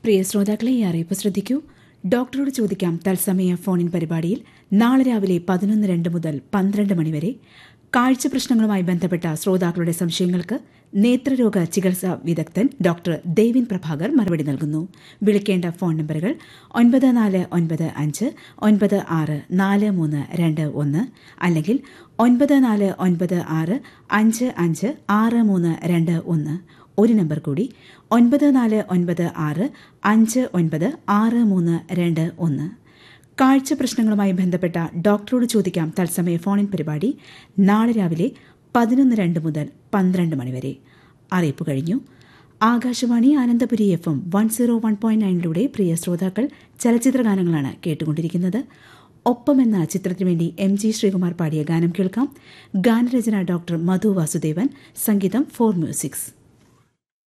പ്രിയ ശ്രോതാക്കളെ ഈ അറിയിപ്പ് ശ്രദ്ധിക്കൂ ഡോക്ടറോട് ചോദിക്കാം തത്സമയ ഫോണിൻ പരിപാടിയിൽ നാളെ രാവിലെ പതിനൊന്ന് രണ്ട് മുതൽ പന്ത്രണ്ട് മണിവരെ കാഴ്ച പ്രശ്നങ്ങളുമായി ബന്ധപ്പെട്ട ശ്രോതാക്കളുടെ സംശയങ്ങൾക്ക് നേത്രരോഗ ചികിത്സാ വിദഗ്ധൻ ഡോക്ടർ ദേവിൻ പ്രഭാകർ മറുപടി നൽകുന്നു വിളിക്കേണ്ട ഫോൺ നമ്പറുകൾ ഒൻപത് നാല് ഒൻപത് അഞ്ച് ഒൻപത് ആറ് നാല് മൂന്ന് രണ്ട് ഒന്ന് അല്ലെങ്കിൽ ഒൻപത് നാല് ഒൻപത് ആറ് അഞ്ച് അഞ്ച് ആറ് മൂന്ന് രണ്ട് ഒന്ന് ഒരു നമ്പർ കൂടി ഒൻപത് നാല് ഒൻപത് ആറ് അഞ്ച് ഒൻപത് ആറ് മൂന്ന് രണ്ട് ഒന്ന് കാഴ്ച പ്രശ്നങ്ങളുമായി ബന്ധപ്പെട്ട ഡോക്ടറോട് ചോദിക്കാം തത്സമയ ഫോണിൻ പരിപാടി നാളെ രാവിലെ പതിനൊന്ന് രണ്ട് മുതൽ പന്ത്രണ്ട് മണിവരെ അറിയിപ്പ് കഴിഞ്ഞു Akashvani Anandapuri F M one zero one point നയനിലൂടെ പ്രിയ ശ്രോതാക്കൾ ചലച്ചിത്ര ഗാനങ്ങളാണ് കേട്ടുകൊണ്ടിരിക്കുന്നത് ഒപ്പം എന്ന ചിത്രത്തിനു വേണ്ടി എം ജി ശ്രീകുമാർ പാടിയ ഗാനം കേൾക്കാം ഗാനരചന ഡോക്ടർ മധു വാസുദേവൻ സംഗീതം ഫോർ മ്യൂസിക്സ്